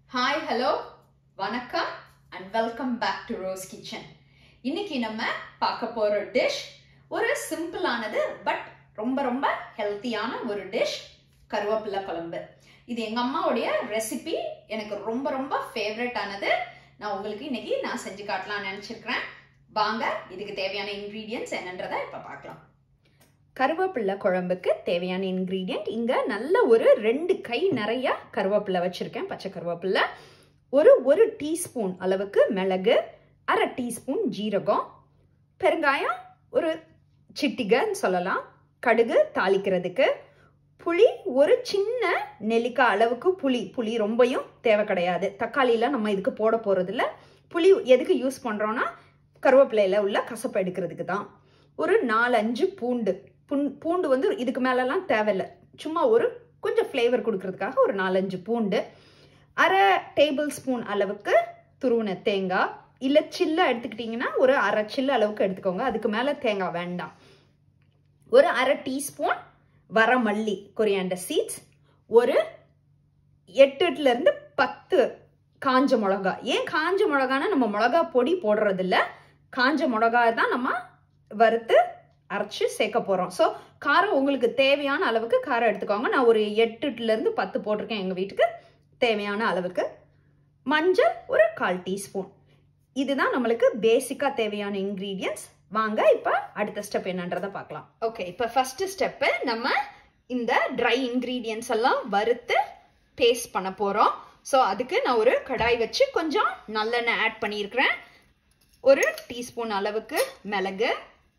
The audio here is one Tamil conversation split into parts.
ஹாய் ஹலோ வணக்கம் and welcome back to Rose Kitchen இன்னைக்கு நம்ம பார்க்க போற டிஷ் ஒரு சிம்பிளானது பட் ரொம்ப ரொம்ப ஹெல்த்தியான ஒரு டிஷ் கருவேப்பிலை குழம்பு இது எங்க அம்மாவுடைய ரெசிபி எனக்கு ரொம்ப ரொம்ப ஃபேவரட் ஆனது நான் உங்களுக்கு இன்னைக்கு நான் செஞ்சு காட்டலாம்னு நினைச்சிருக்கிறேன் வாங்க இதுக்கு தேவையான இன்க்ரீடியன்ஸ் என்னன்றதை இப்ப பார்க்கலாம் கருவேப்பிலை குழம்புக்கு தேவையான இன்க்ரீடியண்ட் இங்கே நல்ல ஒரு ரெண்டு கை நிறைய கருவேப்பிலை வச்சுருக்கேன் பச்சை கருவேப்பிலை ஒரு ஒரு டீஸ்பூன் அளவுக்கு மிளகு அரை டீஸ்பூன் ஜீரகம் பெருங்காயம் ஒரு சிட்டிகைன்னு சொல்லலாம் கடுகு தாளிக்கிறதுக்கு புளி ஒரு சின்ன நெல்லிக்காய் அளவுக்கு புளி புளி ரொம்பவும் தேவை கிடையாது தக்காளியில் நம்ம இதுக்கு போட போகிறதில்ல புளி எதுக்கு யூஸ் பண்ணுறோன்னா கருவேப்பிலையில் உள்ள கசப்பை எடுக்கிறதுக்கு தான் ஒரு நாலஞ்சு பூண்டு புண் பூண்டு வந்து இதுக்கு மேலெல்லாம் தேவையில்லை சும்மா ஒரு கொஞ்சம் ஃப்ளேவர் கொடுக்கறதுக்காக ஒரு நாலஞ்சு பூண்டு அரை டேபிள் ஸ்பூன் அளவுக்கு துருவின தேங்காய் இல்லை சில்ல எடுத்துக்கிட்டிங்கன்னா ஒரு அரை சில்லு அளவுக்கு எடுத்துக்கோங்க அதுக்கு மேலே தேங்காய் வேண்டாம் ஒரு அரை டீஸ்பூன் வரமல்லி கொரியாண்டர் சீட்ஸ் ஒரு எட்டுலேருந்து பத்து காஞ்ச மிளகா ஏன் காஞ்ச மிளகானா நம்ம மிளகா பொடி போடுறதில்ல காஞ்ச மிளகா தான் நம்ம வறுத்து அரைச்சி சேர்க்க போகிறோம் ஸோ காரம் உங்களுக்கு தேவையான அளவுக்கு காரம் எடுத்துக்கோங்க நான் ஒரு எட்டுலேருந்து பத்து போட்டிருக்கேன் எங்கள் வீட்டுக்கு தேவையான அளவுக்கு மஞ்சள் ஒரு கால் டீஸ்பூன் இதுதான் நம்மளுக்கு பேசிக்காக தேவையான இன்க்ரீடியன்ஸ் வாங்க இப்போ அடுத்த ஸ்டெப் என்னன்றதை பார்க்கலாம் ஓகே இப்போ ஃபர்ஸ்ட் ஸ்டெப்பு நம்ம இந்த ட்ரை இன்க்ரீடியன்ஸ் எல்லாம் வறுத்து பேஸ்ட் பண்ண போகிறோம் ஸோ அதுக்கு நான் ஒரு கடாய் வச்சு கொஞ்சம் நல்லெண்ணெய் ஆட் பண்ணியிருக்கிறேன் ஒரு டீஸ்பூன் அளவுக்கு மிளகு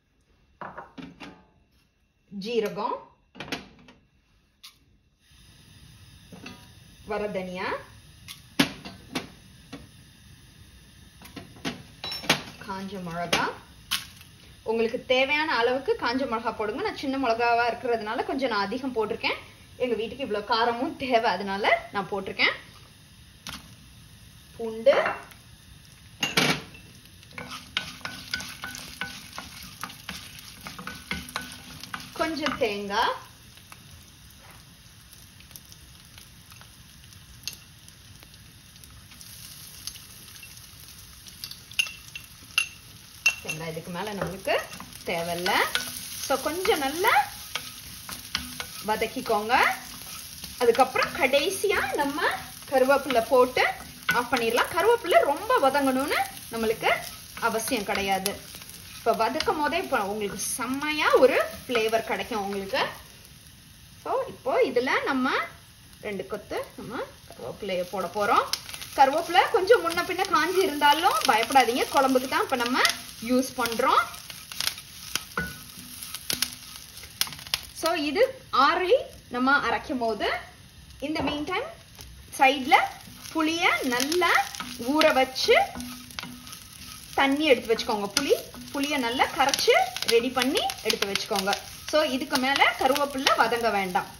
ஜீரகம் வரதனியா காஞ்ச மிளகா உங்களுக்கு தேவையான அளவுக்கு காஞ்ச மிளகா போடுங்க நான் சின்ன மிளகாவா இருக்கிறதுனால கொஞ்சம் நான் அதிகம் போட்டிருக்கேன் எங்க வீட்டுக்கு இவ்வளவு காரமும் தேவை அதனால நான் போட்டிருக்கேன் பூண்டு கொஞ்சம் தேங்காய் தேங்காய் இதுக்கு மேல நம்மளுக்கு தேவையில்ல ஸோ கொஞ்சம் நல்லா வதக்கிக்கோங்க அதுக்கப்புறம் கடைசியா நம்ம கருவேப்பிலை போட்டு ஆஃப் பண்ணிடலாம் கருவேப்பிலை ரொம்ப வதங்கணும்னு நம்மளுக்கு அவசியம் கிடையாது இப்போ வதக்கும் போதே இப்போ உங்களுக்கு செம்மையாக ஒரு ஃப்ளேவர் கிடைக்கும் உங்களுக்கு ஸோ இப்போ இதில் நம்ம ரெண்டு கொத்து நம்ம கருவேப்பிலையை போட போகிறோம் கருவேப்பிலை கொஞ்சம் முன்ன பின்ன காஞ்சி இருந்தாலும் பயப்படாதீங்க குழம்புக்கு தான் இப்போ நம்ம யூஸ் பண்ணுறோம் ஸோ இது ஆறி நம்ம அரைக்கும் போது இந்த மீன் டைம் சைடில் புளியை நல்லா ஊற வச்சு தண்ணி எடுத்து வச்சுக்கோங்க புளி புளியை நல்லா கரைச்சி ரெடி பண்ணி எடுத்து வச்சுக்கோங்க ஸோ இதுக்கு மேலே கருவேப்பில்லை வதங்க வேண்டாம்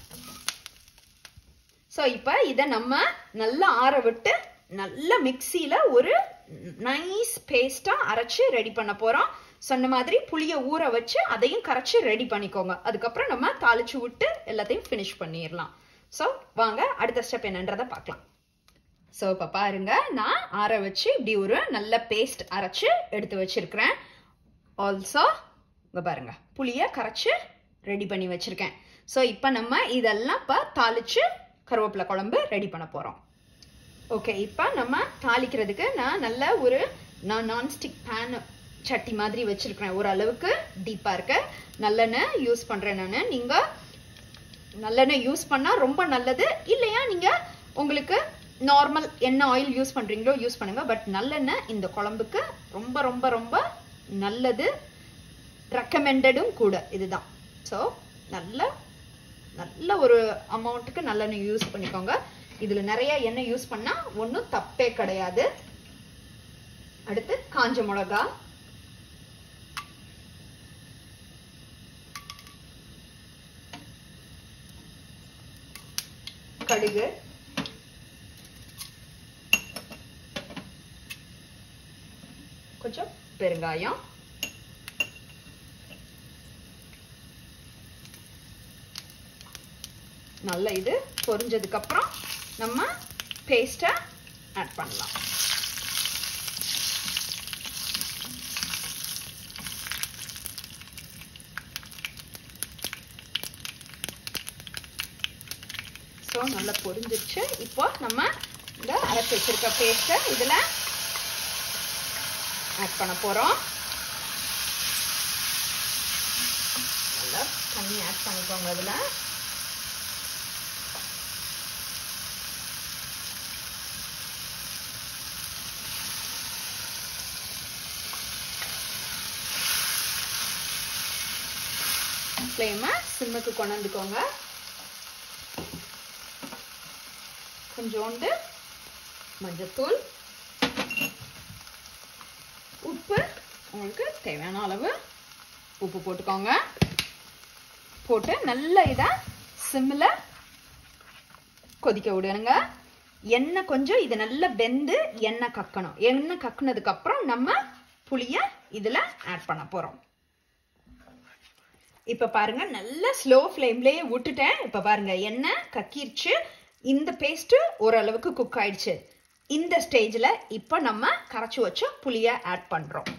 ஸோ இப்போ இதை நம்ம நல்லா ஆற விட்டு நல்ல மிக்சியில் ஒரு நைஸ் பேஸ்ட்டாக அரைச்சி ரெடி பண்ண போகிறோம் சொன்ன மாதிரி புளியை ஊற வச்சு அதையும் கரைச்சி ரெடி பண்ணிக்கோங்க அதுக்கப்புறம் நம்ம தாளிச்சு விட்டு எல்லாத்தையும் ஃபினிஷ் பண்ணிடலாம் ஸோ வாங்க அடுத்த ஸ்டெப் என்னன்றதை பார்க்கலாம் ஸோ இப்போ பாருங்க நான் ஆற வச்சு இப்படி ஒரு நல்ல பேஸ்ட் அரைச்சு எடுத்து வச்சிருக்கிறேன் ஆல்சோ இங்கே பாருங்க புளியை கரைச்சி ரெடி பண்ணி வச்சிருக்கேன் ஸோ இப்போ நம்ம இதெல்லாம் இப்போ தாளிச்சு கருவேப்பிலை குழம்பு ரெடி பண்ண போகிறோம் ஓகே இப்போ நம்ம தாளிக்கிறதுக்கு நான் நல்ல ஒரு நான் நான்ஸ்டிக் பேன் சட்டி மாதிரி வச்சிருக்கிறேன் ஓரளவுக்கு டீப்பாக இருக்க நல்லெண்ணெய் யூஸ் பண்ணுறேன் நான் நீங்கள் நல்லெண்ணெய் யூஸ் பண்ணால் ரொம்ப நல்லது இல்லையா நீங்கள் உங்களுக்கு நார்மல் என்ன ஆயில் யூஸ் பண்ணுறீங்களோ யூஸ் பண்ணுங்க பட் நல்லெண்ணெய் இந்த குழம்புக்கு ரொம்ப ரொம்ப ரொம்ப நல்லது ரெக்கமெண்டடும் கூட இதுதான் ஸோ நல்ல நல்ல ஒரு அமௌண்ட்டுக்கு நல்லெண்ணெய் யூஸ் பண்ணிக்கோங்க இதில் நிறைய எண்ணெய் யூஸ் பண்ணால் ஒன்றும் தப்பே கிடையாது அடுத்து காஞ்ச மிளகா கடுகு கொஞ்சம் பெருங்காயம் நல்ல இது பொரிஞ்சதுக்கு அப்புறம் நம்ம பேஸ்ட்டை ஆட் பண்ணலாம் ஸோ நல்லா பொரிஞ்சிருச்சு இப்போ நம்ம இந்த அரைச்சி வச்சிருக்க பேஸ்ட்டை இதில் ஆட் பண்ண போகிறோம் நல்லா தண்ணி ஆட் பண்ணிக்கோங்க அதில் ஃப்ளேமை சிம்முக்கு கொண்டு வந்துக்கோங்க கொஞ்சோண்டு மஞ்சத்தூள் உப்பு உங்களுக்கு தேவையான அளவு உப்பு போட்டுக்கோங்க போட்டு நல்ல இதை சிம்மில் கொதிக்க விடுங்க எண்ணெய் கொஞ்சம் இது நல்லா வெந்து எண்ணெய் கக்கணும் எண்ணெய் கக்குனதுக்கு அப்புறம் நம்ம புளியை இதில் ஆட் பண்ண போகிறோம் இப்போ பாருங்க நல்ல ஸ்லோ ஃப்ளேம்லேயே விட்டுட்டேன் இப்போ பாருங்க எண்ணெய் கக்கிருச்சு இந்த பேஸ்ட்டு ஓரளவுக்கு குக் ஆயிடுச்சு இந்த ஸ்டேஜில் இப்போ நம்ம கரைச்சி வச்ச புளியை ஆட் பண்ணுறோம்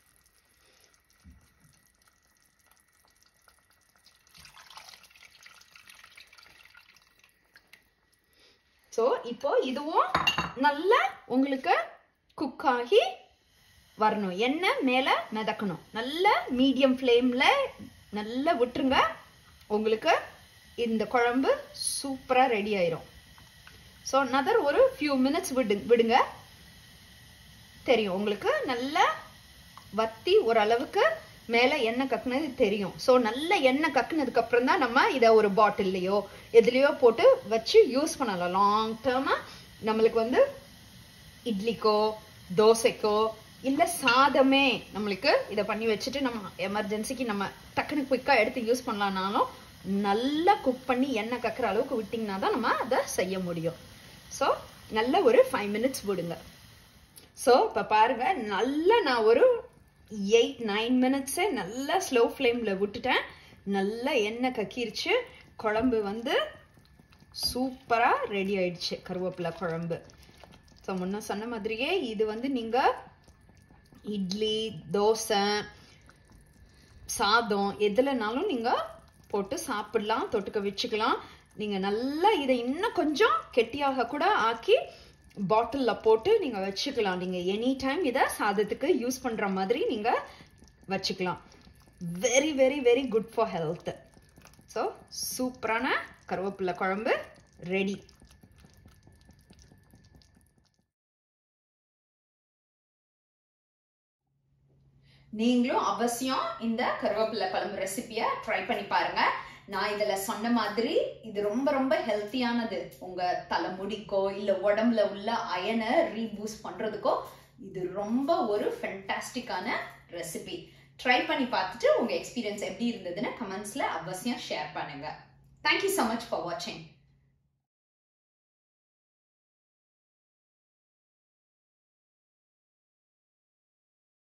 ஸோ இப்போ இதுவும் நல்லா உங்களுக்கு குக் ஆகி வரணும் எண்ணெய் மேலே மிதக்கணும் நல்ல மீடியம் ஃப்ளேமில் நல்லா விட்டுருங்க உங்களுக்கு இந்த குழம்பு சூப்பராக ரெடி ஆயிரும் ஸோ நதர் ஒரு ஃபியூ மினிட்ஸ் விடு விடுங்க தெரியும் உங்களுக்கு நல்லா வத்தி ஓரளவுக்கு மேலே எண்ணெய் கக்குனது தெரியும் ஸோ நல்ல எண்ணெய் கக்குனதுக்கு அப்புறம் தான் நம்ம இதை ஒரு பாட்டில்லையோ எதுலேயோ போட்டு வச்சு யூஸ் பண்ணலாம் லாங் டேர்மாக நம்மளுக்கு வந்து இட்லிக்கோ தோசைக்கோ இல்லை சாதமே நம்மளுக்கு இதை பண்ணி வச்சுட்டு நம்ம எமர்ஜென்சிக்கு நம்ம டக்குனு குயிக்காக எடுத்து யூஸ் பண்ணலான்னாலும் நல்லா குக் பண்ணி எண்ணெய் கக்குற அளவுக்கு விட்டிங்கன்னா தான் நம்ம அதை செய்ய முடியும் ஸோ நல்ல ஒரு ஃபைவ் மினிட்ஸ் விடுங்க ஸோ இப்போ பாருங்க நல்லா நான் ஒரு எயிட் நைன் மினிட்ஸே நல்லா ஸ்லோ ஃப்ளேமில் விட்டுட்டேன் நல்லா எண்ணெய் கக்கிருச்சு குழம்பு வந்து சூப்பராக ரெடி ஆயிடுச்சு கருவேப்பிலை குழம்பு ஸோ முன்ன சொன்ன மாதிரியே இது வந்து நீங்கள் இட்லி தோசை சாதம் எதுலனாலும் நீங்கள் போட்டு சாப்பிடலாம் தொட்டுக்க வச்சுக்கலாம் நீங்கள் நல்லா இதை இன்னும் கொஞ்சம் கெட்டியாக கூட ஆக்கி பாட்டிலில் போட்டு நீங்கள் வச்சுக்கலாம் நீங்கள் எனி டைம் இதை சாதத்துக்கு யூஸ் பண்ணுற மாதிரி நீங்கள் வச்சுக்கலாம் very very very good for health so சூப்பரான கருவேப்பிலை குழம்பு ரெடி நீங்களும் அவசியம் இந்த கருவேப்பிலை குழம்பு ரெசிபியை ட்ரை பண்ணி பாருங்க நான் இதுல சொன்ன மாதிரி இது ரொம்ப ரொம்ப ஹெல்த்தியானது உங்க தலைமுடிக்கோ இல்ல உடம்புல உள்ள அயனை ரீபூஸ்ட் பண்றதுக்கோ இது ரொம்ப ஒரு ஃபென்டாஸ்டிக்கான ரெசிபி ட்ரை பண்ணி பார்த்துட்டு உங்க எக்ஸ்பீரியன்ஸ் எப்படி இருந்ததுன்னு கமெண்ட்ஸ்ல அவசியம் ஷேர் பண்ணுங்க தேங்க்யூ ஸோ மச் ஃபார் வாட்சிங்